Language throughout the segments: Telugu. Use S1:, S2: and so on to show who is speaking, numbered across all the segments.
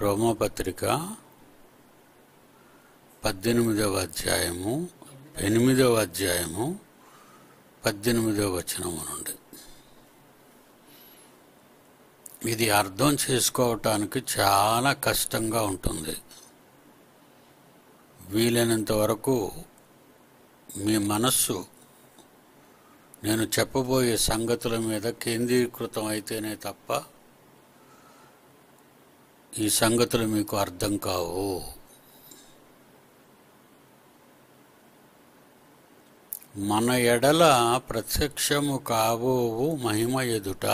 S1: రోమపత్రిక పద్దెనిమిదవ అధ్యాయము ఎనిమిదవ అధ్యాయము పద్దెనిమిదవ వచనము నుండి ఇది అర్థం చేసుకోవటానికి చాలా కష్టంగా ఉంటుంది వీలైనంత వరకు మీ మనస్సు నేను చెప్పబోయే సంగతుల మీద కేంద్రీకృతం అయితేనే తప్ప ఈ సంగతులు మీకు అర్థం కావు మన ఎడల ప్రత్యక్షము కాబోవు మహిమ ఎదుట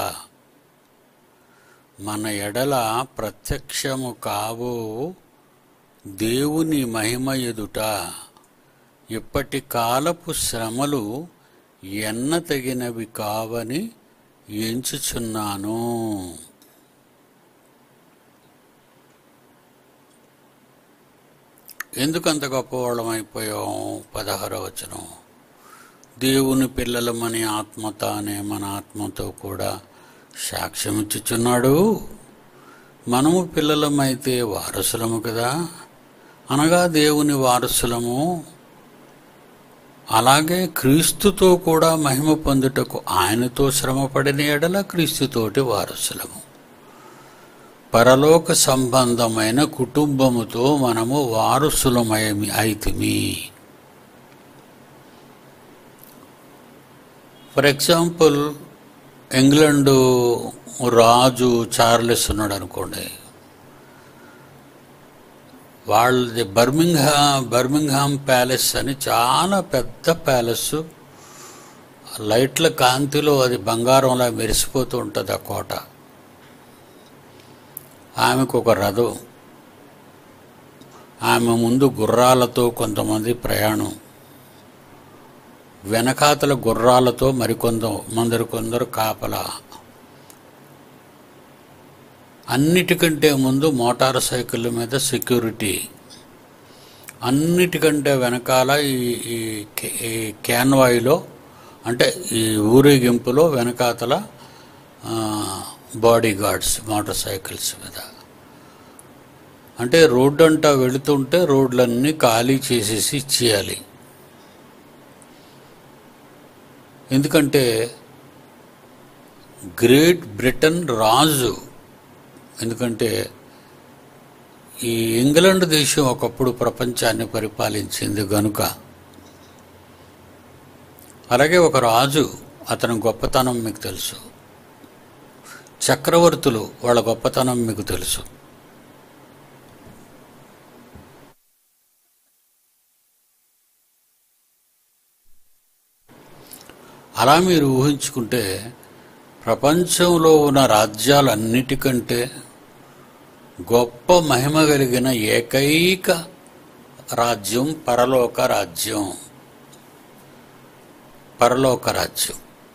S1: మన ఎడల ప్రత్యక్షము కాబోవు దేవుని మహిమ ఎదుట ఇప్పటి కాలపు శ్రమలు ఎన్న తగినవి కావని ఎంచుచున్నాను ఎందుకంత గొప్పవాళ్ళం అయిపోయాం పదహార వచనం దేవుని పిల్లలమని ఆత్మత అనే మన ఆత్మతో కూడా సాక్ష్యం ఇచ్చుచున్నాడు మనము పిల్లలమైతే వారసులము కదా అనగా దేవుని వారసులము అలాగే క్రీస్తుతో కూడా మహిమ పొందుటకు ఆయనతో శ్రమపడిన ఎడల క్రీస్తుతోటి వారసులము పరలోక సంబంధమైన కుటుంబముతో మనము వారసులమయమి అయితిమి ఫర్ ఎగ్జాంపుల్ ఇంగ్లాండు రాజు చార్లెస్ ఉన్నాడు అనుకోండి వాళ్ళది బర్మింగ్హా బర్మింగ్హామ్ ప్యాలెస్ అని చాలా పెద్ద ప్యాలెస్ లైట్ల కాంతిలో అది బంగారంలా మెరిసిపోతూ ఉంటుంది ఆ కోట ఆమెకు ఒక రథం ఆమె ముందు గుర్రాలతో కొంతమంది ప్రయాణం వెనకాతల గుర్రాలతో మరికొంద మందరు కొందరు కాపలా అన్నిటికంటే ముందు మోటార్ సైకిళ్ళ మీద సెక్యూరిటీ అన్నిటికంటే వెనకాల ఈ ఈ కే- ఈ క్యాన్వాయిలో అంటే ఈ ఊరేగింపులో వెనకాతల బాడీ గార్డ్స్ మోటార్ సైకిల్స్ మీద అంటే రోడ్డు అంటా వెళుతుంటే రోడ్లన్నీ ఖాళీ చేసేసి ఇచ్చేయాలి ఎందుకంటే గ్రేట్ బ్రిటన్ రాజు ఎందుకంటే ఈ ఇంగ్లాండ్ దేశం ఒకప్పుడు ప్రపంచాన్ని పరిపాలించింది గనుక అలాగే ఒక రాజు అతని గొప్పతనం మీకు తెలుసు చక్రవర్తులు వాళ్ళ గొప్పతనం మీకు తెలుసు అలా మీరు ఊహించుకుంటే ప్రపంచంలో ఉన్న రాజ్యాలన్నిటికంటే గొప్ప మహిమ కలిగిన ఏకైక రాజ్యం పరలోక రాజ్యం పరలోక రాజ్యం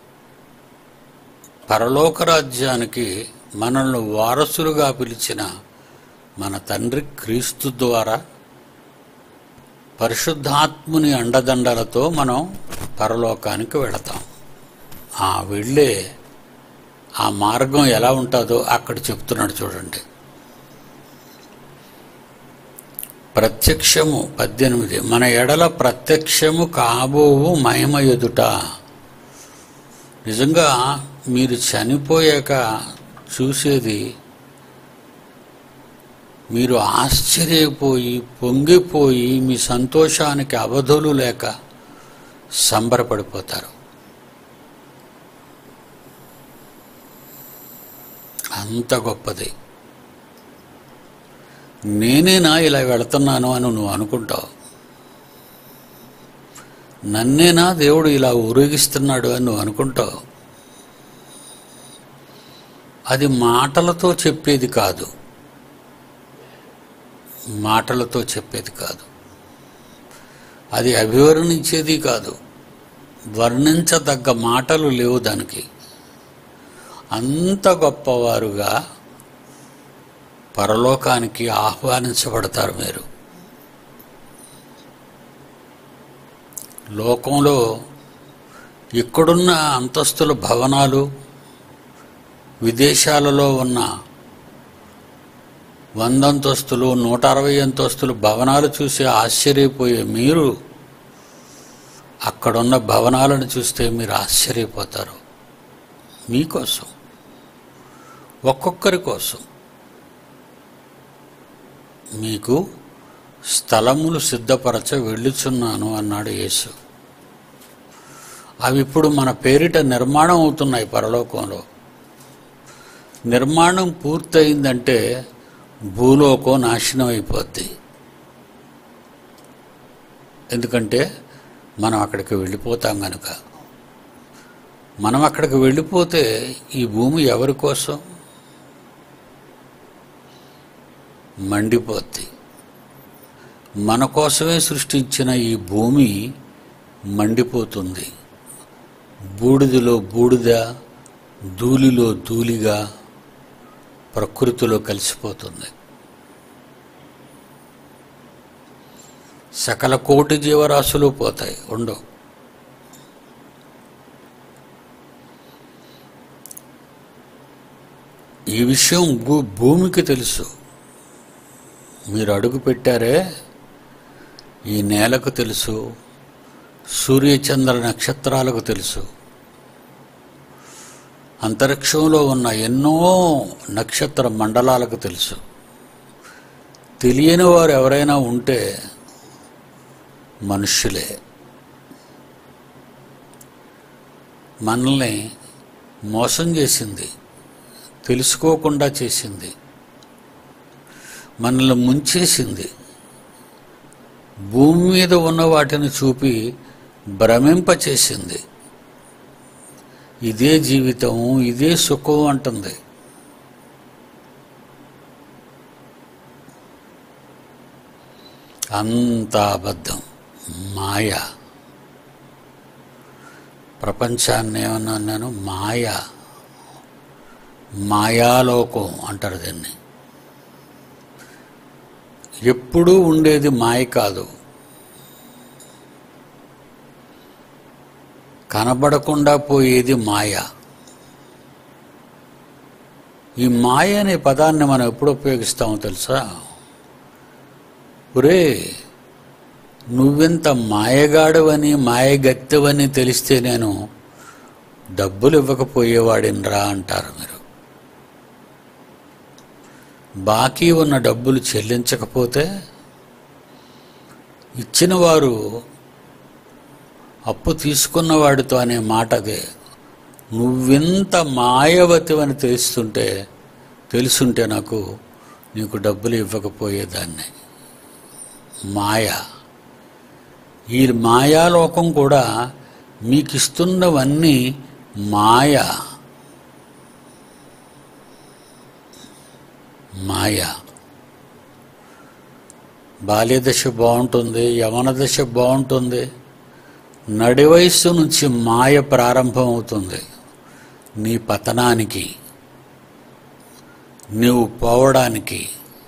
S1: పరలోక రాజ్యానికి మనల్ని వారసులుగా పిలిచిన మన తండ్రి క్రీస్తు ద్వారా పరిశుద్ధాత్ముని అండదండలతో మనం పరలోకానికి వెళతాం ఆ వెళ్ళే ఆ మార్గం ఎలా ఉంటుందో అక్కడ చెప్తున్నాడు చూడండి ప్రత్యక్షము పద్దెనిమిది మన ఎడల ప్రత్యక్షము కాబోవు మహిమ ఎదుట నిజంగా మీరు చనిపోయాక చూసేది మీరు ఆశ్చర్యపోయి పొంగిపోయి మీ సంతోషానికి అవధులు లేక సంబరపడిపోతారు అంత గొప్పది నేనేనా ఇలా వెళుతున్నాను అని నువ్వు అనుకుంటావు నన్నేనా దేవుడు ఇలా ఊరేగిస్తున్నాడు అని నువ్వు అనుకుంటావు అది మాటలతో చెప్పేది కాదు మాటలతో చెప్పేది కాదు అది అభివర్ణించేది కాదు వర్ణించదగ్గ మాటలు లేవు దానికి అంత గొప్పవారుగా పరలోకానికి ఆహ్వానించబడతారు మీరు లోకంలో ఇక్కడున్న అంతస్తుల భవనాలు విదేశాలలో ఉన్న వంద అంతస్తులు నూట అరవై అంతస్తులు భవనాలు చూసి ఆశ్చర్యపోయే మీరు అక్కడున్న భవనాలను చూస్తే మీరు ఆశ్చర్యపోతారు మీకోసం ఒక్కొక్కరి కోసం మీకు స్థలములు సిద్ధపరచ వెళ్ళుచున్నాను అన్నాడు యేసు అవి ఇప్పుడు మన పేరిట నిర్మాణం అవుతున్నాయి పరలోకంలో నిర్మాణం పూర్తయిందంటే భూలోకం నాశనం అయిపోద్ది ఎందుకంటే మనం అక్కడికి వెళ్ళిపోతాం కనుక మనం అక్కడికి వెళ్ళిపోతే ఈ భూమి ఎవరి కోసం మండిపోద్ది మన కోసమే సృష్టించిన ఈ భూమి మండిపోతుంది బూడిదలో బూడిద ధూళిలో ధూళిగా ప్రకృతిలో కలిసిపోతుంది సకల కోటి జీవరాశులు పోతాయి ఉండవు ఈ విషయం భూ భూమికి తెలుసు మీరు అడుగు పెట్టారే ఈ నేలకు తెలుసు సూర్యచంద్ర నక్షత్రాలకు తెలుసు అంతరిక్షంలో ఉన్న ఎన్నో నక్షత్ర మండలాలకు తెలుసు తెలియని వారు ఎవరైనా ఉంటే మనుష్యులే మనల్ని మోసం చేసింది తెలుసుకోకుండా చేసింది మనల్ని ముంచేసింది భూమి మీద ఉన్న వాటిని చూపి భ్రమింపచేసింది ఇదే జీవితం ఇదే సుఖం అంటుంది అంత అబద్ధం మాయ ప్రపంచాన్ని ఏమన్నా నేను మాయ మాయాలోకం అంటారు దీన్ని ఎప్పుడూ ఉండేది మాయ కాదు కనబడకుండా పోయేది మాయ ఈ మాయ అనే పదాన్ని మనం ఎప్పుడు ఉపయోగిస్తామో తెలుసా ఒరే నువ్వెంత మాయగాడవని మాయగత్తెవని తెలిస్తే నేను డబ్బులు ఇవ్వకపోయేవాడినరా అంటారు మీరు బాకీ ఉన్న డబ్బులు చెల్లించకపోతే ఇచ్చిన వారు అప్పు తీసుకున్న వాడితో అనే మాట అదే నువ్వెంత మాయవతివని తెలుస్తుంటే తెలుసుంటే నాకు నీకు డబ్బులు ఇవ్వకపోయేదాన్ని మాయ ఈ మాయాలోకం కూడా మీకు ఇస్తున్నవన్నీ మాయ మాయ బాల్యదశ బాగుంటుంది యవన దశ బాగుంటుంది నడి వయస్సు నుంచి మాయ ప్రారంభమవుతుంది నీ పతనానికి నీవు పోవడానికి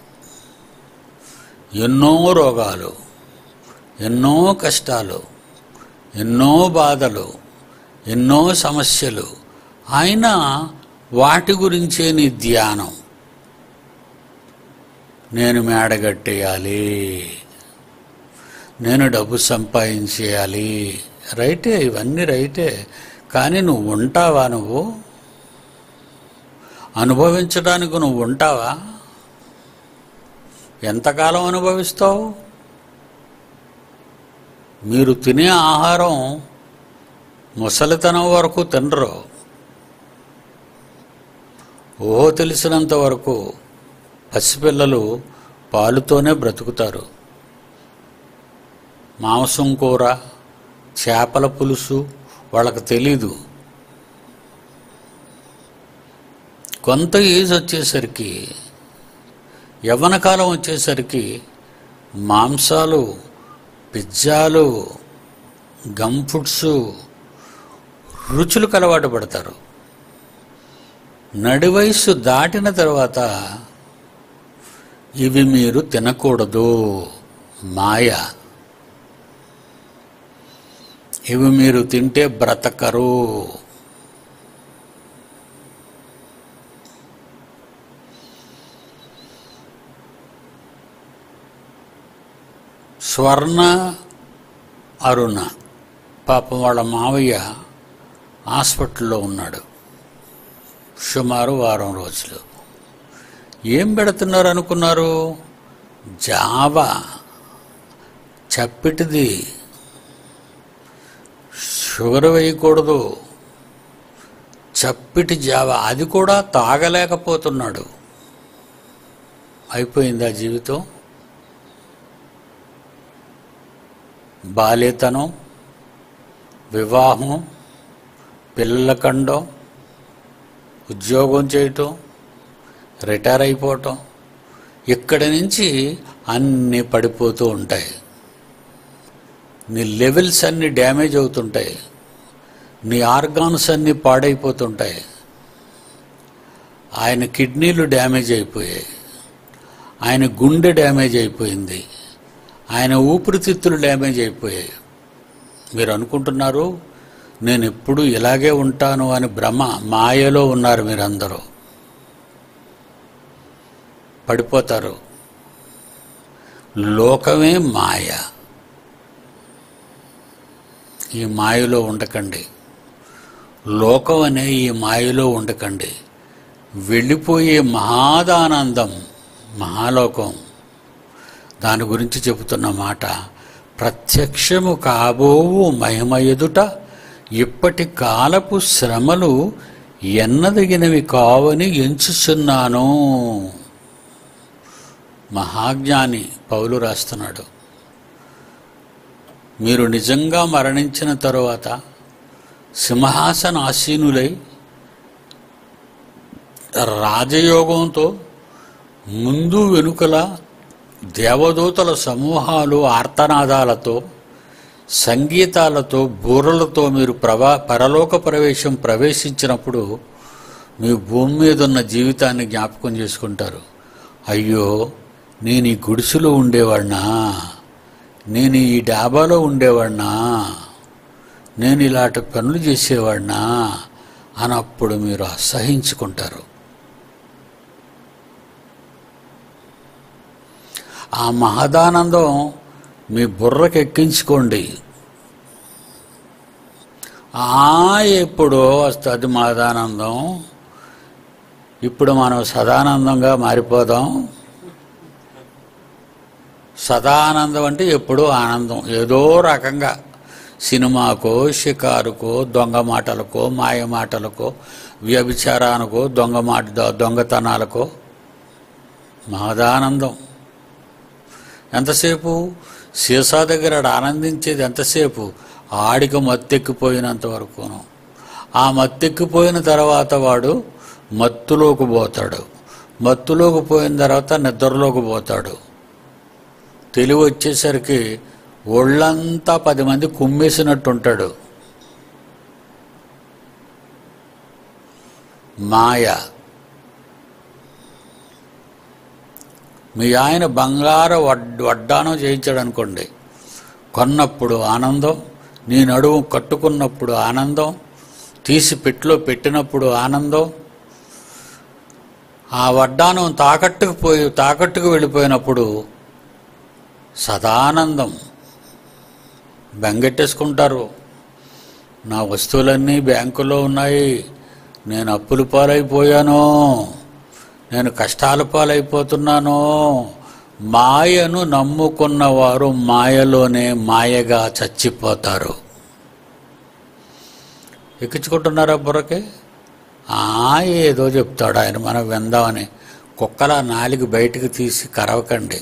S1: ఎన్నో రోగాలు ఎన్నో కష్టాలు ఎన్నో బాధలు ఎన్నో సమస్యలు అయినా వాటి గురించే నీ ధ్యానం నేను మేడగట్టేయాలి నేను డబ్బు సంపాదించేయాలి రైటే ఇవన్నీ రైటే కానీ నువ్వు ఉంటావా నువ్వు అనుభవించడానికి నువ్వు ఉంటావా ఎంతకాలం అనుభవిస్తావు మీరు తినే ఆహారం ముసలితనం వరకు తినరు ఓహో తెలిసినంత వరకు పసిపిల్లలు పాలుతోనే బ్రతుకుతారు మాంసం కూర చేపల పులుసు వాళ్ళకి తెలీదు కొంత ఏజ్ వచ్చేసరికి యవ్వన కాలం వచ్చేసరికి మాంసాలు పిజ్జాలు గమ్ ఫుడ్స్ రుచులకు అలవాటు పడతారు నడి వయస్సు దాటిన తర్వాత ఇవి మీరు తినకూడదు మాయ ఇవి మీరు తింటే బ్రతకరు స్వర్ణ అరుణ పాపం వాళ్ళ మావయ్య హాస్పిటల్లో ఉన్నాడు సుమారు వారం రోజులు ఏం పెడుతున్నారు అనుకున్నారు జావా చప్పిటిది షుగర్ వేయకూడదు చప్పిటి జావ అది కూడా తాగలేకపోతున్నాడు అయిపోయిందా జీవితం బాల్యతనం వివాహం పిల్లల కండం ఉద్యోగం చేయటం రిటైర్ అయిపోవటం ఇక్కడి నుంచి అన్నీ పడిపోతూ ఉంటాయి నీ లెవెల్స్ అన్నీ డ్యామేజ్ అవుతుంటాయి నీ ఆర్గాన్స్ అన్నీ పాడైపోతుంటాయి ఆయన కిడ్నీలు డ్యామేజ్ అయిపోయాయి ఆయన గుండె డ్యామేజ్ అయిపోయింది ఆయన ఊపిరితిత్తులు డ్యామేజ్ అయిపోయాయి మీరు అనుకుంటున్నారు నేను ఎప్పుడు ఇలాగే ఉంటాను అని భ్రమ మాయలో ఉన్నారు మీరందరూ పడిపోతారు లోకమే మాయ ఈ మాయలో ఉండకండి లోకం అనే ఈ మాయలో ఉండకండి వెళ్ళిపోయే మహాదానందం మహాలోకం దాని గురించి చెబుతున్న మాట ప్రత్యక్షము కాబోవు మహిమ ఎదుట ఇప్పటి కాలపు శ్రమలు ఎన్నదగినవి కావని ఎంచుచున్నాను మహాజ్ఞాని పౌలు రాస్తున్నాడు మీరు నిజంగా మరణించిన తరువాత సింహాసన ఆసీనులై రాజయోగంతో ముందు వెనుకల దేవదూతల సమూహాలు ఆర్తనాదాలతో సంగీతాలతో బూరలతో మీరు ప్రవా పరలోక ప్రవేశం ప్రవేశించినప్పుడు మీ భూమి మీద ఉన్న జీవితాన్ని జ్ఞాపకం చేసుకుంటారు అయ్యో నేను ఈ గుడిసెలో ఉండేవాడినా నేను ఈ డాబాలో ఉండేవాడినా నేను ఇలాంటి పనులు చేసేవాడినా అని అప్పుడు మీరు అసహించుకుంటారు ఆ మహదానందం మీ బుర్రకు ఎక్కించుకోండి ఆ ఎప్పుడో వస్తుంది మహదానందం ఇప్పుడు మనం సదానందంగా మారిపోదాం సదానందం అంటే ఎప్పుడూ ఆనందం ఏదో రకంగా సినిమాకో షికారుకో దొంగ మాటలకో మాయ మాటలకో వ్యభిచారానికో దొంగ మాట దొంగతనాలకో మహదానందం ఎంతసేపు సీసా దగ్గర ఆడు ఆనందించేది ఎంతసేపు ఆడికి మత్తెక్కిపోయినంత వరకును ఆ మత్తెక్కిపోయిన తర్వాత వాడు మత్తులోకి పోతాడు మత్తులోకి పోయిన తర్వాత నిద్రలోకి పోతాడు తెలివి వచ్చేసరికి ఒళ్ళంతా పది మంది కుమ్మేసినట్టు ఉంటాడు మాయ మీ ఆయన బంగారు వడ్ వడ్డానం చేయించాడు అనుకోండి కొన్నప్పుడు ఆనందం నీ నడుము కట్టుకున్నప్పుడు ఆనందం తీసి పెట్టిలో పెట్టినప్పుడు ఆనందం ఆ వడ్డానం తాకట్టుకు పోయి తాకట్టుకు వెళ్ళిపోయినప్పుడు సదానందం బెంగెట్టేసుకుంటారు నా వస్తువులన్నీ బ్యాంకులో ఉన్నాయి నేను అప్పుల పాలైపోయాను నేను కష్టాల పాలైపోతున్నాను మాయను నమ్ముకున్నవారు మాయలోనే మాయగా చచ్చిపోతారు ఎక్కించుకుంటున్నారా బుర్రకి ఆ ఏదో చెప్తాడు ఆయన మనం విందామని కుక్కల నాలుగు బయటికి తీసి కరవకండి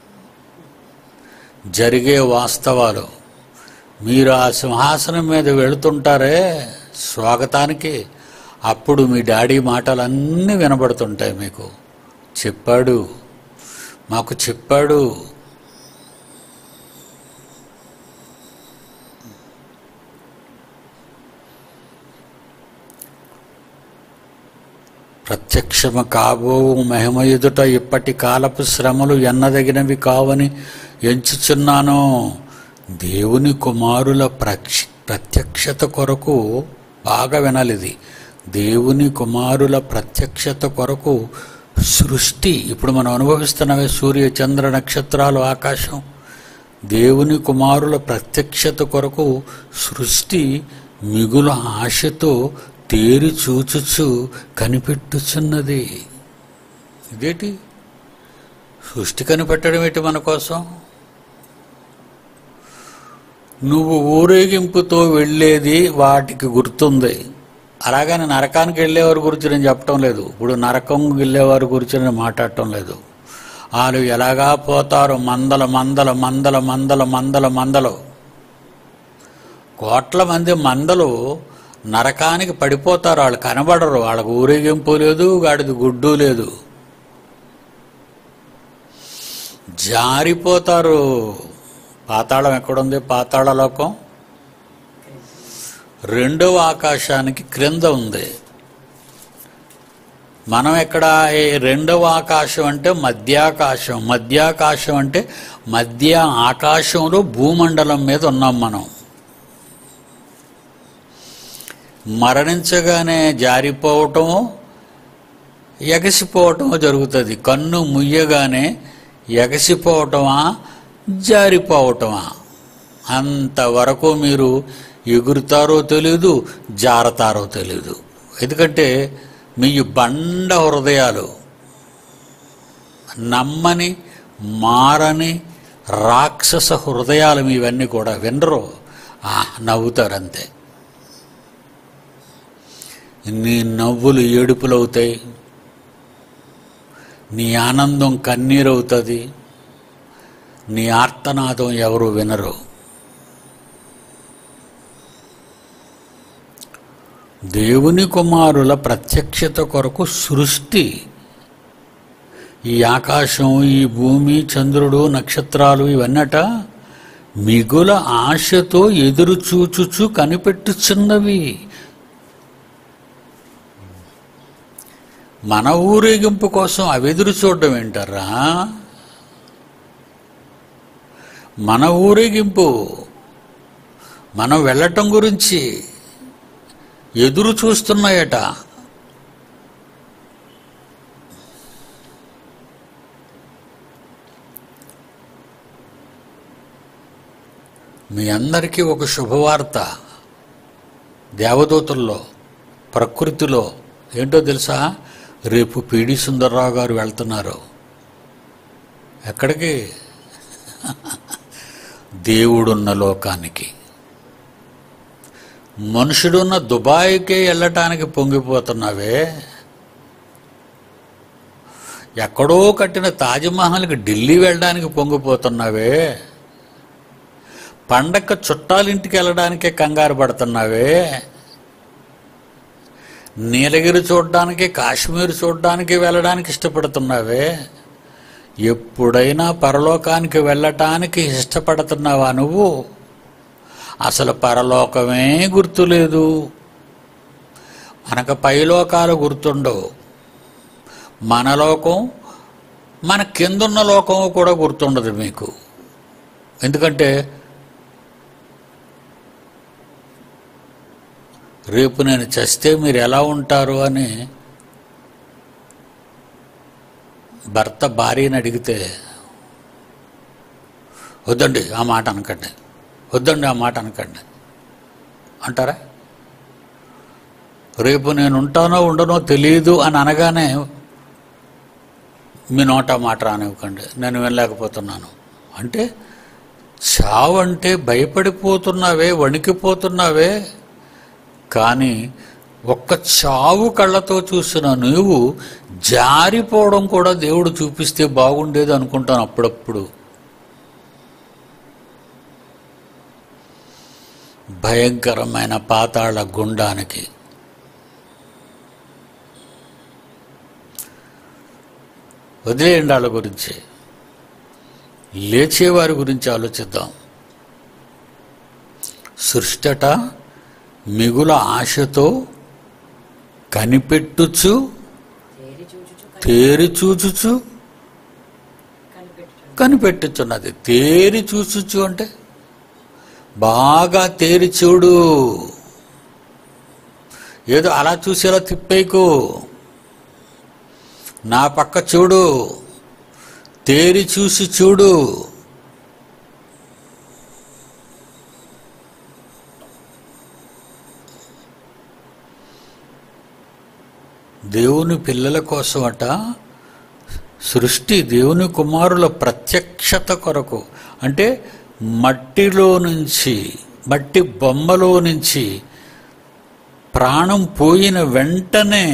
S1: జరిగే వాస్తవాలు మీరు ఆ సింహాసనం మీద వెళుతుంటారే స్వాగతానికి అప్పుడు మీ డాడీ మాటలన్నీ వినబడుతుంటాయి మీకు చెప్పాడు మాకు చెప్పాడు ప్రత్యక్షము కాబోవు మహిమ ఎదుట ఇప్పటి కాలపు శ్రమలు ఎన్నదగినవి కావని ఎంచుచున్నాను దేవుని కుమారుల ప్రక్ష ప్రత్యక్షత కొరకు బాగా వినాలిది దేవుని కుమారుల ప్రత్యక్షత కొరకు సృష్టి ఇప్పుడు మనం అనుభవిస్తున్నవే సూర్య చంద్ర నక్షత్రాలు ఆకాశం దేవుని కుమారుల ప్రత్యక్షత కొరకు సృష్టి మిగుల ఆశతో తేరి చూచుచు కనిపెట్టుచున్నది ఇదేటి సృష్టి కనిపెట్టడం ఏంటి మన కోసం నువ్వు ఊరేగింపుతో వెళ్ళేది వాటికి గుర్తుంది అలాగని నరకానికి వెళ్ళేవారి గురించి నేను చెప్పటం లేదు ఇప్పుడు నరకం వెళ్ళేవారి గురించి నేను మాట్లాడటం లేదు వాళ్ళు ఎలాగా పోతారు మందల మందల మందల మందల మందల మందలు కోట్ల మంది మందలు నరకానికి పడిపోతారు వాళ్ళు కనబడరు వాళ్ళకు ఊరేగింపు లేదు గాడిది గుడ్డు లేదు జారిపోతారు పాతాళం ఎక్కడుంది పాతాళ లోకం రెండవ ఆకాశానికి క్రింద ఉంది మనం ఎక్కడ ఈ రెండవ ఆకాశం అంటే మధ్యాకాశం మధ్యాకాశం అంటే మధ్య ఆకాశంలో భూమండలం మీద ఉన్నాం మనం మరణించగానే జారిపోవటము ఎగసిపోవటము జరుగుతుంది కన్ను ముయ్యగానే ఎగసిపోవటమా జారిపోవటమా అంతవరకు మీరు ఎగురుతారో తెలియదు జారతారో తెలియదు ఎందుకంటే మీ బండ హృదయాలు నమ్మని మారని రాక్షస హృదయాలు మీవన్నీ కూడా వినరు ఆ, నవ్వుతారంతే నీ నవ్వులు ఏడుపులవుతాయి నీ ఆనందం కన్నీరవుతుంది నీ ఆర్తనాదం ఎవరు వినరు దేవుని కుమారుల ప్రత్యక్షత కొరకు సృష్టి ఈ ఆకాశం ఈ భూమి చంద్రుడు నక్షత్రాలు ఇవన్నట మిగుల ఆశతో ఎదురు చూచుచు కనిపెట్టుచున్నవి మన ఊరేగింపు కోసం అవి ఎదురు చూడడం ఏంటరా మన ఊరేగింపు మనం వెళ్ళటం గురించి ఎదురు చూస్తున్నాయట మీ అందరికీ ఒక శుభవార్త దేవదూతల్లో ప్రకృతిలో ఏంటో తెలుసా రేపు పిడి సుందర్రావు గారు వెళ్తున్నారు ఎక్కడికి దేవుడున్న లోకానికి మనుషుడున్న దుబాయ్కే వెళ్ళటానికి పొంగిపోతున్నావే ఎక్కడో కట్టిన తాజ్మహల్కి ఢిల్లీ వెళ్ళడానికి పొంగిపోతున్నావే పండగ చుట్టాలింటికి వెళ్ళడానికే కంగారు పడుతున్నావే నీలగిరి చూడడానికి కాశ్మీర్ చూడడానికి వెళ్ళడానికి ఇష్టపడుతున్నావే ఎప్పుడైనా పరలోకానికి వెళ్ళటానికి ఇష్టపడుతున్నావా నువ్వు అసలు పరలోకమే గుర్తులేదు మనకు పైలోకాలు గుర్తుండవు మన లోకం మన కిందున్న లోకం కూడా గుర్తుండదు మీకు ఎందుకంటే రేపు నేను చస్తే మీరు ఎలా ఉంటారు అని భర్త భార్యని అడిగితే వద్దండి ఆ మాట అనకండి వద్దండి ఆ మాట అనకండి అంటారా రేపు నేను ఉంటానో ఉండనో తెలియదు అని అనగానే మీ నోట మాట రానివ్వకండి నేను వినలేకపోతున్నాను అంటే చావు అంటే భయపడిపోతున్నావే వణికిపోతున్నావే కానీ ఒక్క చావు కళ్ళతో చూసిన నువ్వు జారిపోవడం కూడా దేవుడు చూపిస్తే బాగుండేది అనుకుంటాను అప్పుడప్పుడు భయంకరమైన పాతాళ గుండానికి వదిలేయండి వాళ్ళ గురించి లేచేవారి గురించి ఆలోచిద్దాం సృష్టట మిగుల ఆశతో కనిపెట్టుచు
S2: తేరి చూచుచు
S1: తేరి చూచుచు
S2: కనిపెట్టుచు
S1: కనిపెట్టుచున్నది తేరి చూచుచు అంటే బాగా తేరి చూడు ఏదో అలా చూసేలా తిప్పేకు నా పక్క చూడు తేరి చూసి చూడు దేవుని పిల్లల కోసమట సృష్టి దేవుని కుమారుల ప్రత్యక్షత కొరకు అంటే మట్టిలో నుంచి మట్టి బొమ్మలో నుంచి ప్రాణం పోయిన వెంటనే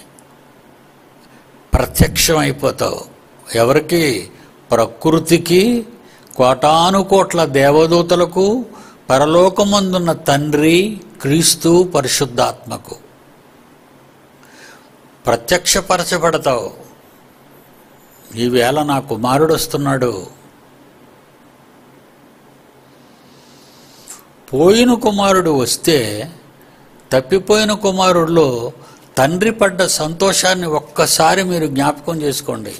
S1: ప్రత్యక్షం అయిపోతావు ఎవరికి ప్రకృతికి కోటాను కోట్ల దేవదూతలకు పరలోకమందున్న తండ్రి క్రీస్తు పరిశుద్ధాత్మకు ప్రత్యక్షపరచబడతావు ఈవేళ నా కుమారుడు వస్తున్నాడు పోయిన కుమారుడు వస్తే తప్పిపోయిన కుమారుడిలో తండ్రి పడ్డ సంతోషాన్ని ఒక్కసారి మీరు జ్ఞాపకం చేసుకోండి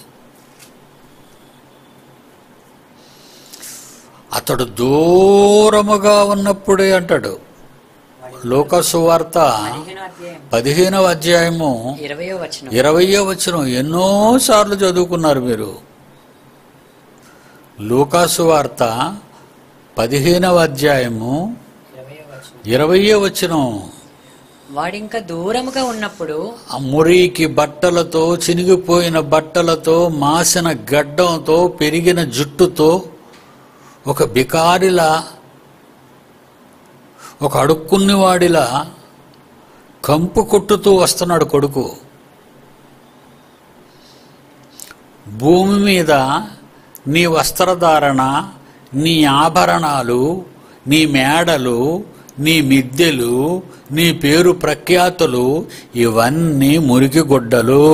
S1: అతడు దూరముగా ఉన్నప్పుడే అంటాడు లోకసు వార్త
S2: పదిహేనో అధ్యాయం
S1: పదిహేనవ అధ్యాయము
S2: ఇరవయో వచనం
S1: ఇరవయో వచనం ఎన్నోసార్లు చదువుకున్నారు మీరు లూకాసు వార్త పదిహేనవ అధ్యాయము
S2: ఇరవయో వచనం
S1: ఇరవయో వచనం
S2: వాడింకా దూరముగా ఉన్నప్పుడు
S1: ఆ మురికి బట్టలతో చినిగిపోయిన బట్టలతో మాసిన గడ్డంతో పెరిగిన జుట్టుతో ఒక బికారిలా ఒక అడుక్కున్నవాడిలా కంపు కొట్టుతూ వస్తున్నాడు కొడుకు భూమి మీద నీ వస్త్రధారణ నీ ఆభరణాలు నీ మేడలు నీ మిద్దెలు నీ పేరు ప్రఖ్యాతులు ఇవన్నీ మురికి గుడ్డలు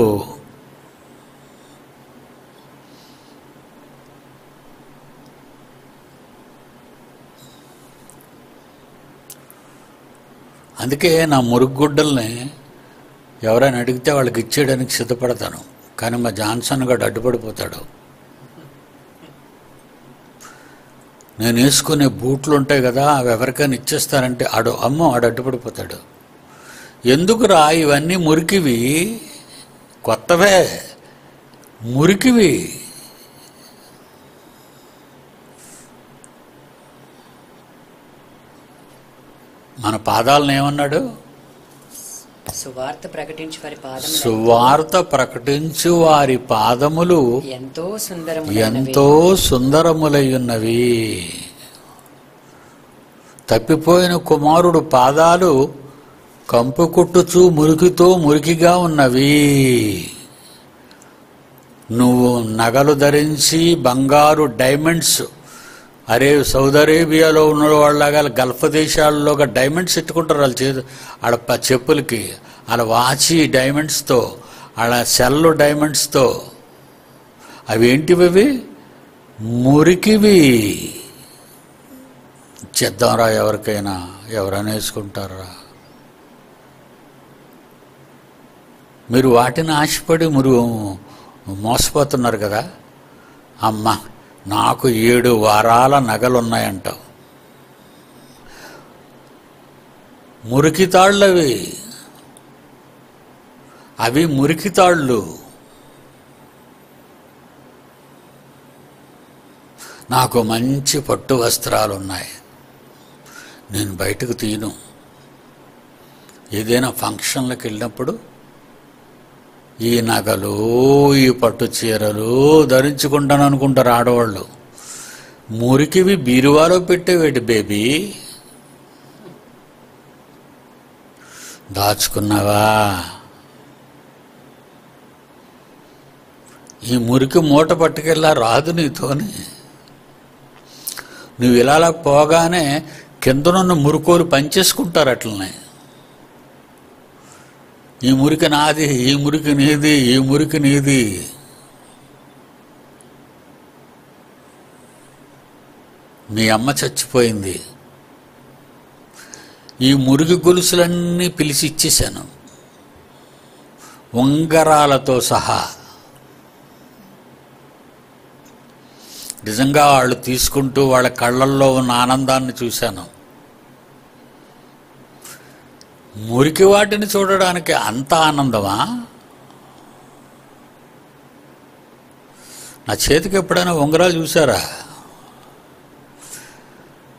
S1: అందుకే నా మురుగుడ్డల్ని ఎవరైనా అడిగితే వాళ్ళకి ఇచ్చేయడానికి సిద్ధపడతాను కానీ మా జాన్సన్ గడు అడ్డుపడిపోతాడు నేను వేసుకునే బూట్లు ఉంటాయి కదా అవి ఎవరికైనా ఇచ్చేస్తారంటే ఆడు అమ్మో ఆడు అడ్డుపడిపోతాడు ఎందుకురా ఇవన్నీ మురికివి కొత్తవే మురికివి మన పాదాలను ఏమన్నాడు
S2: సువార్త ప్రకటించి వారి పాదం
S1: సువార్త ప్రకటించు వారి పాదములు
S2: ఎంతో సుందరము
S1: ఎంతో సుందరములై ఉన్నవి తప్పిపోయిన కుమారుడు పాదాలు కంపు కొట్టుచు మురికితో మురికిగా ఉన్నవి నువ్వు నగలు ధరించి బంగారు డైమండ్స్ అరే సౌదీ అరేబియాలో ఉన్న వాళ్ళగా గల్ఫ్ దేశాల్లో డైమండ్స్ పెట్టుకుంటారు వాళ్ళ చేతి వాళ్ళ ప- చెప్పులకి వాళ్ళ వాచి డైమండ్స్తో వాళ్ళ సెల్ డైమండ్స్తో అవి ఏంటివి అవి మురికివి చేద్దాంరా ఎవరికైనా ఎవరైనా వేసుకుంటారా మీరు వాటిని ఆశపడి మీరు మోసపోతున్నారు కదా అమ్మ నాకు ఏడు వారాల నగలున్నాయంటావు మురికి తాళ్ళు అవి అవి మురికి తాళ్ళు నాకు మంచి పట్టు వస్త్రాలు ఉన్నాయి నేను బయటకు తీయను ఏదైనా ఫంక్షన్లకు వెళ్ళినప్పుడు ఈ నగలు ఈ పట్టు చీరలు ధరించుకుంటాను అనుకుంటారు ఆడవాళ్ళు మురికివి బీరువాలో పెట్టేవేటి బేబీ దాచుకున్నావా ఈ మురికి మూట పట్టుకెళ్ళా రాదు నీతోని నువ్వు ఇలా అలా పోగానే కిందనున్న మురుకోలు పంచేసుకుంటారు అట్లనే ఈ మురికి నాది ఈ మురికి నీది ఈ మురికి నీది మీ అమ్మ చచ్చిపోయింది ఈ మురికి గొలుసులన్నీ పిలిచి ఇచ్చేశాను ఉంగరాలతో సహా నిజంగా వాళ్ళు తీసుకుంటూ వాళ్ళ కళ్ళల్లో ఉన్న ఆనందాన్ని చూశాను మురికి వాటిని చూడడానికి అంత ఆనందమా నా చేతికి ఎప్పుడైనా ఉంగరాలు చూసారా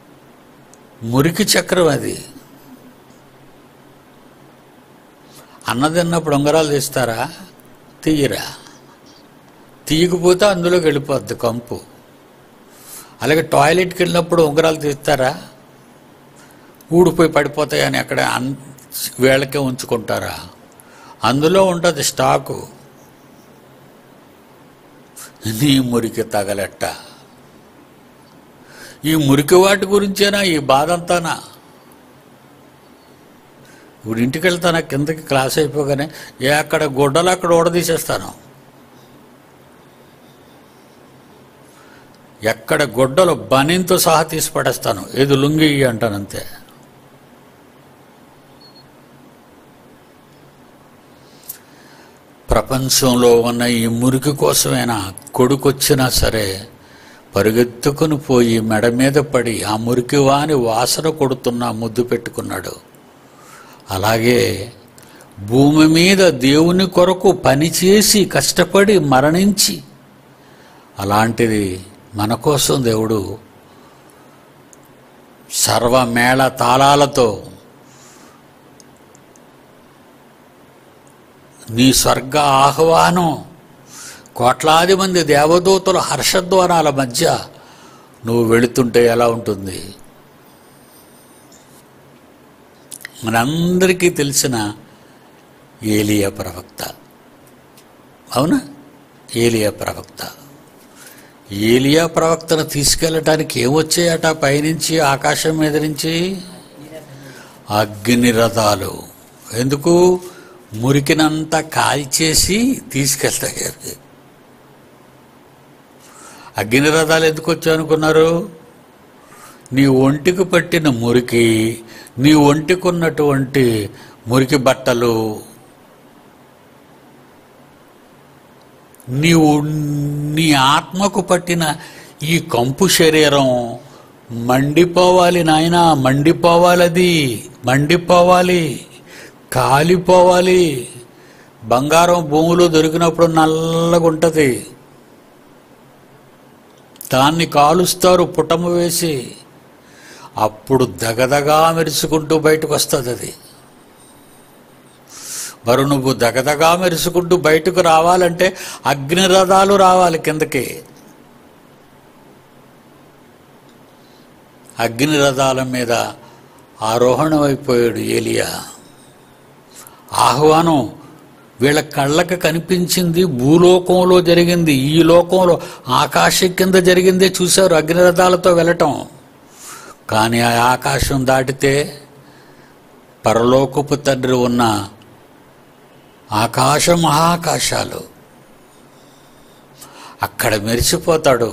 S1: మురికి చక్రం అది అన్న తిన్నప్పుడు ఉంగరాలు తీస్తారా తీయరా తీయకపోతే అందులోకి వెళ్ళిపోద్ది కంపు అలాగే టాయిలెట్కి వెళ్ళినప్పుడు ఉంగరాలు తీస్తారా ఊడిపోయి పడిపోతాయని అక్కడ అన్ వేళకే ఉంచుకుంటారా అందులో ఉంటుంది స్టాకు నీ మురికి తగలెట్ట ఈ మురికి వాటి గురించేనా ఈ బాధ అంతానా ఇప్పుడు ఇంటికి వెళ్తాను కిందకి క్లాస్ అయిపోగానే ఏ అక్కడ గుడ్డలు అక్కడ ఊడదీసేస్తాను ఎక్కడ గుడ్డలు బనీంతో సహా తీసి పడేస్తాను ఏది లుంగి ఇయ్యి అంటాను అంతే ప్రపంచంలో ఉన్న ఈ మురికి కోసమైనా కొడుకొచ్చినా సరే పరుగెత్తుకుని పోయి మెడ మీద పడి ఆ మురికి వాని వాసన కొడుతున్నా ముద్దు పెట్టుకున్నాడు అలాగే భూమి మీద దేవుని కొరకు పనిచేసి కష్టపడి మరణించి అలాంటిది మన కోసం దేవుడు సర్వమేళ తాళాలతో నీ స్వర్గ ఆహ్వానం కోట్లాది మంది దేవదూతల హర్షధ్వానాల మధ్య నువ్వు వెళుతుంటే ఎలా ఉంటుంది మనందరికీ తెలిసిన ఏలియా ప్రవక్త అవునా ఏలియా ప్రవక్త ఏలియా ప్రవక్తను తీసుకెళ్ళటానికి ఏమొచ్చాయట పైనుంచి ఆకాశం మీద నుంచి అగ్ని రథాలు ఎందుకు మురికినంతా కాల్చేసి తీసుకెళ్తాయి అవి అగ్ని రథాలు ఎందుకు వచ్చాయి అనుకున్నారు నీ ఒంటికి పట్టిన మురికి నీ ఒంటికి ఉన్నటువంటి మురికి బట్టలు నీ నీ ఆత్మకు పట్టిన ఈ కంపు శరీరం మండిపోవాలి నాయన మండిపోవాలి అది మండిపోవాలి కాలిపోవాలి బంగారం భూమిలో దొరికినప్పుడు నల్లగా ఉంటుంది దాన్ని కాలుస్తారు పుటము వేసి అప్పుడు దగదగా మెరుచుకుంటూ బయటకు వస్తుంది అది మరి నువ్వు దగదగా మెరుచుకుంటూ బయటకు రావాలంటే అగ్నిరథాలు రావాలి కిందకి అగ్నిరథాల మీద ఆరోహణమైపోయాడు ఏలియా ఆహ్వానం వీళ్ళ కళ్ళకి కనిపించింది భూలోకంలో జరిగింది ఈ లోకంలో ఆకాశం కింద జరిగిందే చూశారు అగ్నిరథాలతో వెళ్ళటం కానీ ఆ ఆకాశం దాటితే పరలోకపు తండ్రి ఉన్న ఆకాశ మహాకాశాలు అక్కడ మెరిసిపోతాడు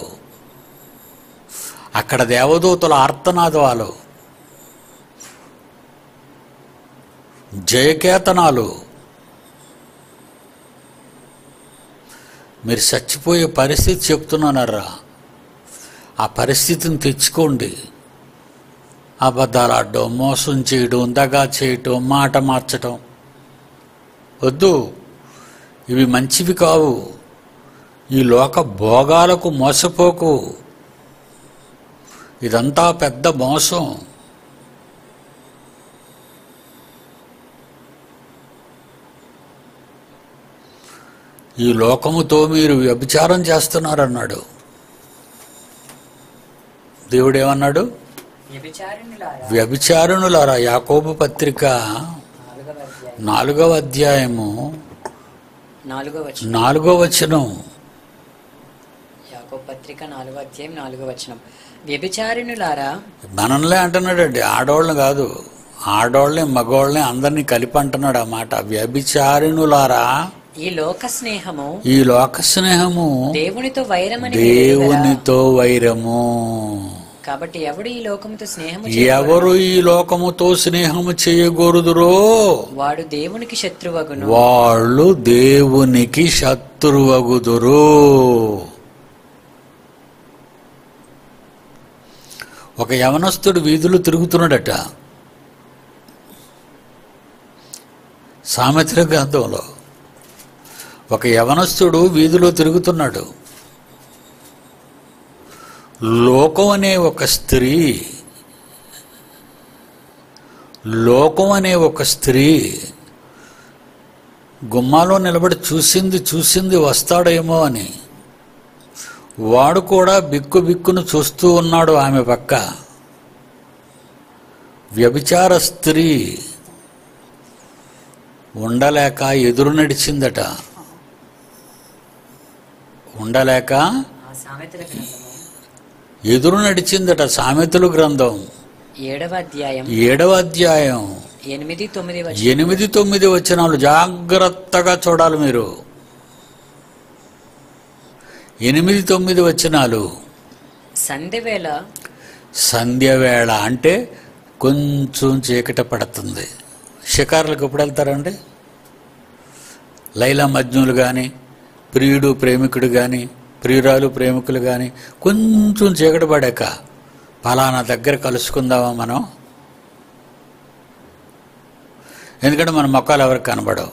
S1: అక్కడ దేవదూతల ఆర్తనాదాలు జయకేతనాలు మీరు చచ్చిపోయే పరిస్థితి చెప్తున్నానరా ఆ పరిస్థితిని తెచ్చుకోండి అబద్ధాలు ఆడడం మోసం చేయడం దగా చేయటం మాట మార్చటం వద్దు ఇవి మంచివి కావు ఈ లోక భోగాలకు మోసపోకు ఇదంతా పెద్ద మోసం ఈ లోకముతో మీరు వ్యభిచారం చేస్తున్నారన్నాడు దేవుడు ఏమన్నాడు
S2: వ్యభిచారిణులారా
S1: వ్యభిచారణులారా యాకోబు పత్రిక
S2: నాలుగవ అధ్యాయం
S1: నాలుగవ అధ్యాయము
S2: నాలుగో వచనం
S1: నాలుగో వచనం
S2: యాకో పత్రిక నాలుగో అధ్యాయం నాలుగో వచనం వ్యభిచారిణులారా
S1: మనల్నే అంటున్నాడండి ఆడవాళ్ళని కాదు ఆడవాళ్ళని మగవాళ్ళని అందరినీ కలిపి అంటున్నాడు ఆ మాట వ్యభిచారిణులారా
S2: ఈ లోక స్నేహము
S1: ఈ లోక స్నేహము
S2: దేవునితో వైరమని మీరు ఎరుగరా?
S1: దేవునితో వైరము
S2: కాబట్టి ఎవడు ఈ లోకముతో స్నేహము
S1: ఎవరు ఈ లోకముతో స్నేహము చేయకూడదురో
S2: వాడు దేవునికి శత్రువగును
S1: వాళ్ళు దేవునికి శత్రువగుదురు ఒక యవనస్తుడు వీధులు తిరుగుతున్నాడట సామెత్ర గ్రంథంలో ఒక యవనస్తుడు వీధిలో తిరుగుతున్నాడు లోకం అనే ఒక స్త్రీ లోకం అనే ఒక స్త్రీ గుమ్మాలో నిలబడి చూసింది చూసింది వస్తాడేమో అని వాడు కూడా బిక్కు బిక్కును చూస్తూ ఉన్నాడు ఆమె పక్క వ్యభిచార స్త్రీ ఉండలేక ఎదురు నడిచిందట ఉండలేక
S2: ఆ సామెతల గ్రంథము
S1: ఎదురు నడిచిందట సామెతలు గ్రంథం
S2: ఏడవ అధ్యాయం
S1: ఏడవ అధ్యాయం
S2: ఎనిమిది తొమ్మిది వచ్చి
S1: ఎనిమిది తొమ్మిది వచనాలు జాగ్రత్తగా చూడాలి మీరు ఎనిమిది తొమ్మిది వచనాలు
S2: సంధ్య వేళ
S1: సంధ్య వేళ అంటే కొంచెం చీకట పడుతుంది షికారులకు ఎప్పుడు వెళ్తారండి లైలా మజ్నులు కానీ ప్రియుడు ప్రేమికుడు కానీ ప్రియురాలు ప్రేమికులు కానీ కొంచెం చీకటి పడాక పలానా దగ్గర కలుసుకుందామా మనం ఎందుకంటే మన మొక్కలు ఎవరికి కనబడవు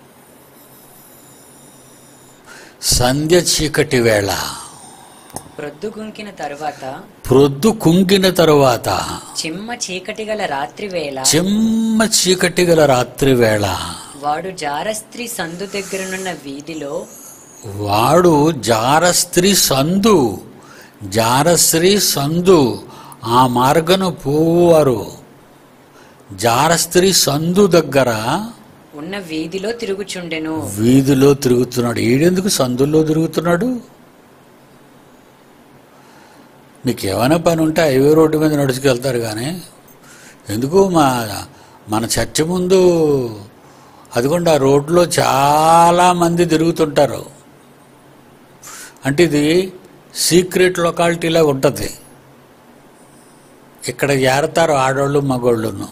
S1: సంధ్య చీకటి వేళ
S2: ప్రొద్దు గుంకిన తరువాత
S1: ప్రొద్దు కుంగిన తరువాత
S2: చిమ్మ చీకటి గల రాత్రి వేళ
S1: చెమ్మ చీకటి గల రాత్రి వేళ
S2: వాడు జారస్త్రీ సందు దగ్గరనున్న వీధిలో
S1: వాడు జారస్త్రీ సందు జారస్త్రీ సందు ఆ మార్గను పోవారు జారస్త్రీ సందు దగ్గర
S2: ఉన్న వీధిలో తిరుగుచుండెను
S1: వీధిలో తిరుగుతున్నాడు ఈడెందుకు సందుల్లో తిరుగుతున్నాడు మీకు ఏమైనా పని ఉంటే హైవే రోడ్డు మీద నడుచుకెళ్తారు కానీ ఎందుకు మా మన చర్చ ముందు అదిగోండి ఆ రోడ్లో చాలా మంది తిరుగుతుంటారు అంటే ఇది సీక్రెట్ లొకాలిటీలా ఉంటుంది ఇక్కడ చేరతారు ఆడవాళ్ళు మగవాళ్ళును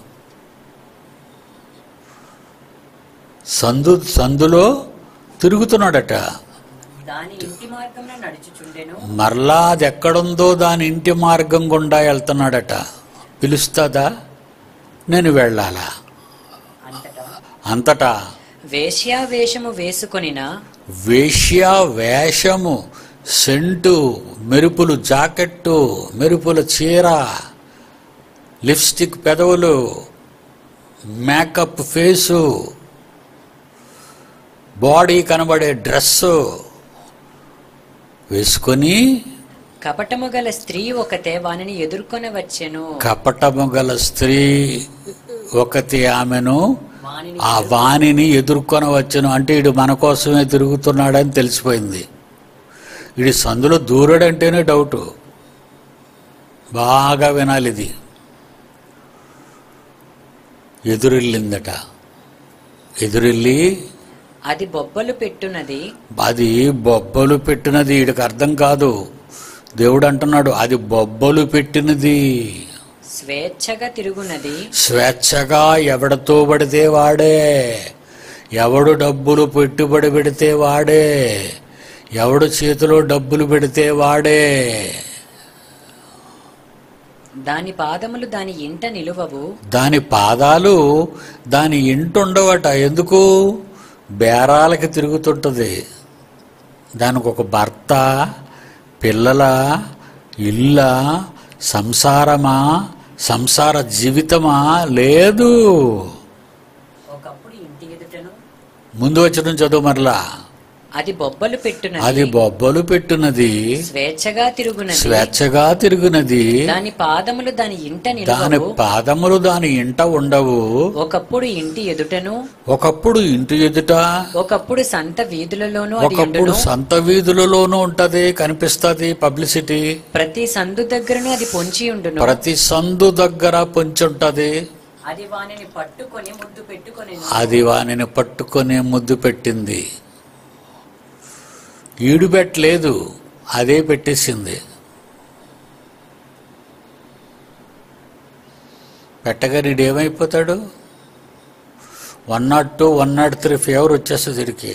S1: సందు సందులో తిరుగుతున్నాడట
S2: దాని ఇంటి మార్గంలో నడుచుచుండెను
S1: మరలా అది ఎక్కడుందో దాని ఇంటి మార్గం గుండా వెళ్తున్నాడట పిలుస్తుందా నేను వెళ్ళాలా
S2: అంతటా
S1: అంతటా
S2: వేశ్యావేషము వేసుకొనిన
S1: వేశ్య వేషము సెంటు మెరుపులు జాకెట్టు మెరుపుల చీర లిప్స్టిక్ పెదవులు మేకప్ ఫేసు బాడీ కనబడే డ్రెస్సు వేసుకొని
S2: కపటము గల స్త్రీ ఒకతే వానిని ఎదుర్కొని వచ్చెను
S1: కపటము గల స్త్రీ ఒకటి ఆమెను
S2: వానిని
S1: ఆ వాణిని ఎదుర్కొని వచ్చను అంటే ఇడు మన కోసమే తిరుగుతున్నాడని తెలిసిపోయింది ఇడి సందులో దూరడంటేనే డౌటు బాగా వినాలి ఇది ఎదురెళ్ళిందట ఎదురెళ్ళి
S2: అది బొబ్బలు పెట్టునది
S1: అది బొబ్బలు పెట్టినది వీడికి అర్థం కాదు దేవుడు అంటున్నాడు అది బొబ్బలు పెట్టినది
S2: స్వేచ్ఛగా తిరుగునది
S1: స్వేచ్ఛగా ఎవడితో పడితే వాడే ఎవడు డబ్బులు పెట్టుబడి పెడితే వాడే ఎవడు చేతిలో డబ్బులు పెడితే వాడే
S2: దాని పాదములు దాని ఇంట నిలువవు
S1: దాని పాదాలు దాని ఇంటుండవట ఎందుకు బేరాలకి తిరుగుతుంటుంది దానికి ఒక భర్త పిల్లల ఇల్ల సంసారమా సంసార జీవితమా లేదు
S2: ఒకప్పుడు ఇంటి ఎదుటను
S1: ముందు వచ్చిన చదువు మరలా
S2: అది బొబ్బలు
S1: అది
S2: పెట్టునది
S1: బొబ్బలు పెట్టునది
S2: స్వేచ్ఛగా తిరుగునది
S1: స్వేచ్ఛగా తిరుగునది
S2: దాని పాదములు దాని ఇంట
S1: దాని
S2: నిలువవు
S1: పాదములు దాని ఇంట ఉండవు
S2: ఒకప్పుడు ఇంటి ఎదుటను
S1: ఒకప్పుడు ఇంటి ఎదుట
S2: ఒకప్పుడు సంత వీధులలోనూ అది
S1: ఒకప్పుడు
S2: ఉండును
S1: సంత వీధులలోనూ ఉంటది కనిపిస్తది పబ్లిసిటీ
S2: ప్రతి సందు దగ్గరను అది పొంచి ఉండును
S1: ప్రతి సందు దగ్గర పొంచుంటది
S2: అది వానిని పట్టుకొని ముద్దు పెట్టుకొని
S1: అది వానిని పట్టుకొని ముద్దు పెట్టింది ఈడు పెట్టలేదు అదే పెట్టేసింది పెట్టగా నీడు ఏమైపోతాడు one not two one not three favour వచ్చేస్తుంది వీడికి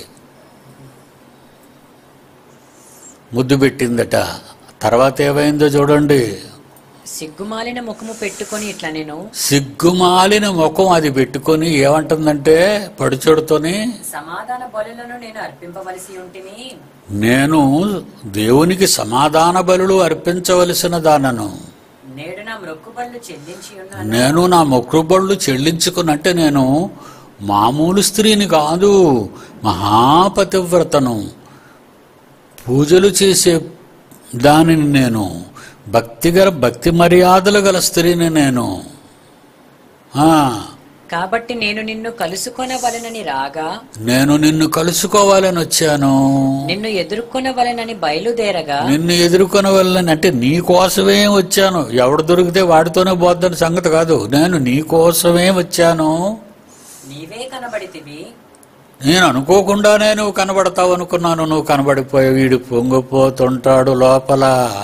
S1: ముద్దు పెట్టిందట తర్వాత ఏమైందో చూడండి
S2: సిగ్గుమాలిన ముఖము పెట్టుకొని ఇట్లా నేను
S1: సిగ్గుమాలిన ముఖం అది పెట్టుకొని ఏమంటుందంటే పడుచోడుతోని
S2: సమాధాన బలులను నేను అర్పింపవలసి ఉంటిని
S1: నేను దేవునికి సమాధాన బలులు అర్పించవలసిన దానను
S2: నేడు నా మ్రొక్కుబళ్ళు చెల్లించి ఉన్నాను
S1: నేను నా మొక్కుబళ్ళు చెల్లించుకున్నట్టే నేను మామూలు స్త్రీని కాదు మహాపతివ్రతను పూజలు చేసే దానిని నేను భక్తిగల భక్తి మర్యాదలు గల స్త్రీని నేను ఆ,
S2: కాబట్టి నేను నిన్ను కలుసుకొనవలనని రాగా
S1: నేను నిన్ను కలుసుకోవాలని వచ్చాను
S2: నిన్ను ఎదుర్కొనవలనని బయలుదేరగా
S1: నిన్ను ఎదుర్కొన వెళ్ళని అంటే నీ కోసమే వచ్చాను ఎవడు దొరికితే వాడితోనే పోద్దని సంగతి కాదు నేను నీ కోసమే వచ్చాను
S2: నీవే కనబడితివి
S1: నేను అనుకోకుండానే నువ్వు కనబడతావు అనుకున్నాను నువ్వు కనబడిపోయి వీడు పొంగిపోతుంటాడు లోపల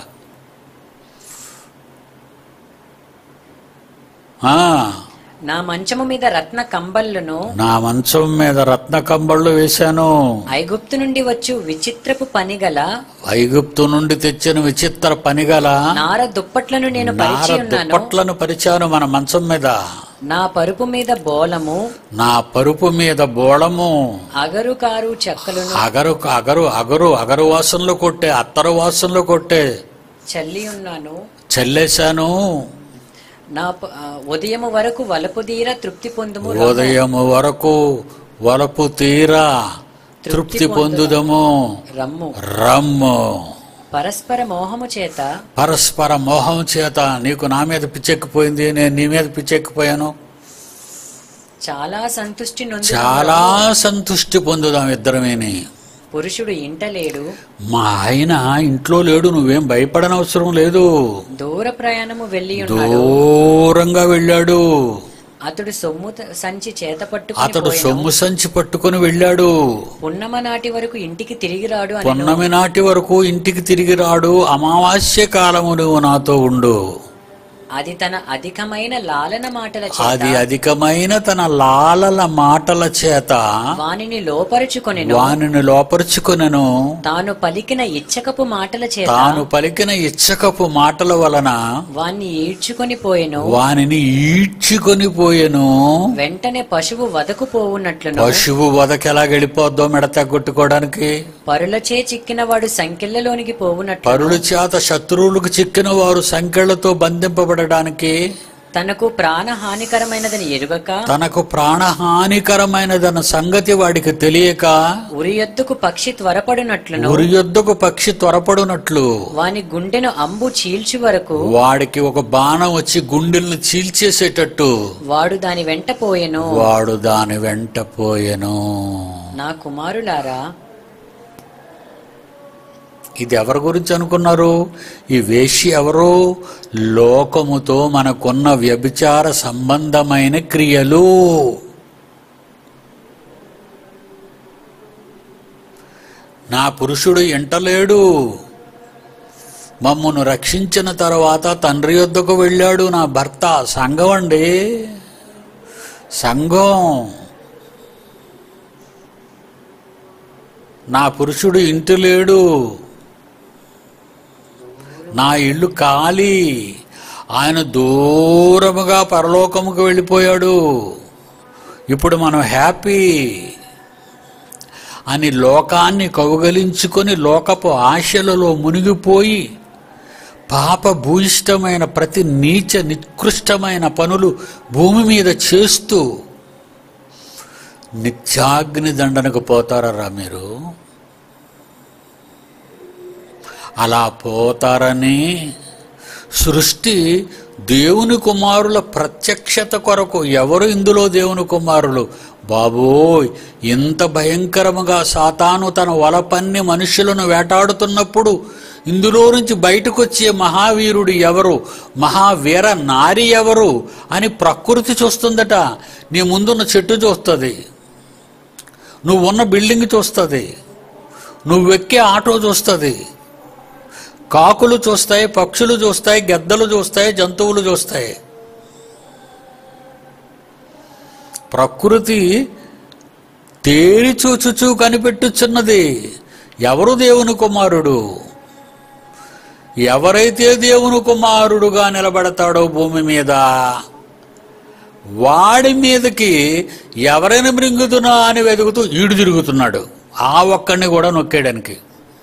S1: ఆ,
S2: నా మంచము మీద రత్న కంబళ్ళను
S1: నా మంచం మీద రత్న కంబళ్ళు వేశాను
S2: ఐగుప్తు నుండి వచ్చు విచిత్రపు పనిగల
S1: ఐగుప్తు నుండి తెచ్చిన విచిత్ర పనిగల
S2: నార దుప్పట్లను నేను
S1: నార
S2: పరిచి ఉన్నాను
S1: దుప్పట్లను పరిచాను మన మంచం మీద
S2: నా పరుపు మీద బోలము
S1: నా పరుపు మీద బోళము
S2: అగరు కారు చెక్కలను
S1: అగరు అగరు అగరు అగరు వాసనలు కొట్టే అత్తరు వాసనలు కొట్టే
S2: చల్లి ఉన్నాను
S1: చల్లేశాను
S2: నా ప- ఆ, ఉదయము వరకు వలపు తీర తృప్తి పొందుము
S1: ఉదయం వరకు వలపు తీరా తృప్తి పొందుదము
S2: రమ్ము
S1: రమ్ము
S2: పరస్పర మోహము చేత
S1: పరస్పర మోహం చేత నీకు నా మీద పిచ్చెక్కిపోయింది నేను నీ మీద పిచ్చెక్కిపోయాను
S2: చాలా సంతుష్టి నొంది
S1: చాలా సంతుష్టి పొందుదాం ఇద్దరమేని
S2: పురుషుడు ఇంట లేడు
S1: మా ఆయన ఇంట్లో లేడు నువ్వేం భయపడనవసరం లేదు
S2: దూర ప్రయాణము వెళ్ళి ఉన్నాడు
S1: దూరంగా వెళ్ళాడు
S2: అతడు సొమ్ము త- సంచి చేత పట్టుకుని
S1: అతడు
S2: పోయెను.
S1: సొమ్ము సంచి పట్టుకుని వెళ్ళాడు
S2: పున్నమ నాటి వరకు ఇంటికి తిరిగి రాడు అని
S1: పొన్నమి నాటి వరకు ఇంటికి తిరిగి రాడు అమావాస్య కాలము నువ్వు నాతో ఉండు
S2: అది తన అధికమైన లాలన మాటల
S1: అది
S2: చేత
S1: అధికమైన తన లాలల మాటల చేత
S2: వానిని లోపరుచుకొనెను
S1: వానిని లోపరుచుకొనెను
S2: తాను పలికిన ఇచ్చకపు మాటల చేత
S1: తాను పలికిన ఇచ్చకపు మాటల వలన
S2: వాణ్ణి ఈడ్చుకొని పోయెను
S1: వానిని ఈడ్చుకొని పోయెను
S2: వెంటనే పశువు వదకు పోవునట్లును
S1: పశువు వదకి ఎలా గడిపోద్దో మెడత కొట్టుకోవడానికి
S2: పరులచే చిక్కిన వాడు సంఖ్యలలోనికి పోవునట్లు
S1: పరుల చేత శత్రువులకు చిక్కిన వారు సంఖ్యలతో బంధింపబడడానికి
S2: తనకు ప్రాణ హానికరమైనదని ఎరుగక
S1: తనకు ప్రాణహానికరమైనదన్న సంగతి వాడికి తెలియక
S2: ఉరి ఎద్దుకు పక్షి త్వరపడినట్లును
S1: ఉరి యొద్దకు పక్షి త్వరపడునట్లు
S2: వాని గుండెను అంబు చీల్చు వరకు
S1: వాడికి ఒక బాణం వచ్చి గుండెల్ని చీల్చేసేటట్టు
S2: వాడు దాని వెంట పోయెను
S1: వాడు దాని వెంట పోయెను
S2: నా కుమారులారా
S1: ఇది ఎవరి గురించి అనుకున్నారు ఈ వేషి ఎవరు లోకముతో మనకున్న వ్యభిచార సంబంధమైన క్రియలు నా పురుషుడు ఎంటలేడు మమ్మను రక్షించిన తర్వాత తండ్రి యొద్దకు వెళ్ళాడు నా భర్త సంఘం అండి సంఘం నా పురుషుడు ఇంటి లేడు నా ఇల్లు ఖాళీ ఆయన దూరముగా పరలోకముకు వెళ్ళిపోయాడు ఇప్పుడు మనం హ్యాపీ అని లోకాన్ని కౌగలించుకొని లోకపు ఆశలలో మునిగిపోయి పాప భూయిష్టమైన ప్రతి నీచ నికృష్టమైన పనులు భూమి మీద చేస్తూ నిత్యాగ్ని దండనకు పోతారా మీరు అలా పోతారని సృష్టి దేవుని కుమారుల ప్రత్యక్షత కొరకు ఎవరు ఇందులో దేవుని కుమారులు బాబోయ్ ఇంత భయంకరముగా సాతాను తన వలపన్ని మనుషులను వేటాడుతున్నప్పుడు ఇందులో నుంచి బయటకు వచ్చే మహావీరుడు ఎవరు మహావీర నారి ఎవరు అని ప్రకృతి చూస్తుందట నీ ముందున్న చెట్టు చూస్తుంది నువ్వు ఉన్న బిల్డింగ్ చూస్తుంది నువ్వు ఎక్కే ఆటో చూస్తుంది కాకులు చూస్తాయి పక్షులు చూస్తాయి గెద్దలు చూస్తాయి జంతువులు చూస్తాయి ప్రకృతి తేరి చూచుచూ కనిపెట్టుచున్నది ఎవరు దేవుని కుమారుడు ఎవరైతే దేవుని కుమారుడుగా నిలబడతాడో భూమి మీద వాడి మీదకి ఎవరైనా మృంగుతున్నా అని వెతుకుతూ ఈడు తిరుగుతున్నాడు ఆ ఒక్కడిని కూడా నొక్కేయడానికి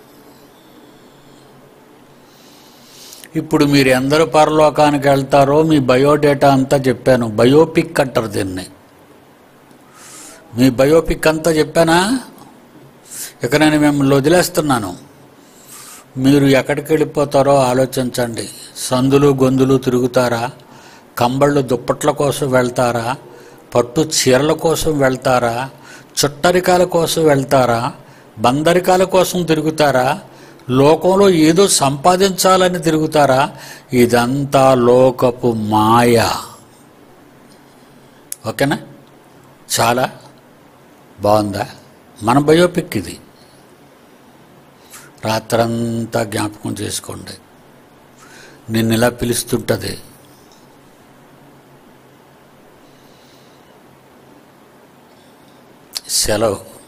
S1: ఇప్పుడు మీరు ఎందరు పరలోకానికి వెళ్తారో మీ బయోడేటా అంతా చెప్పాను బయోపిక్ అంటారు దీన్ని మీ బయోపిక్ అంతా చెప్పానా ఇక నేను మిమ్మల్ని వదిలేస్తున్నాను మీరు ఎక్కడికి వెళ్ళిపోతారో ఆలోచించండి సందులు గొంతులు తిరుగుతారా కంబళ్ళు దుప్పట్ల కోసం వెళ్తారా పట్టు చీరల కోసం వెళ్తారా చుట్టరికాల కోసం వెళ్తారా బందరికాల కోసం తిరుగుతారా లోకంలో ఏదో సంపాదించాలని తిరుగుతారా ఇదంతా లోకపు మాయ ఓకేనా చాలా బాగుందా మన బయోపిక్ ఇది రాత్రంతా జ్ఞాపకం చేసుకోండి నిన్ను ఇలా పిలుస్తుంటుంది సెలవు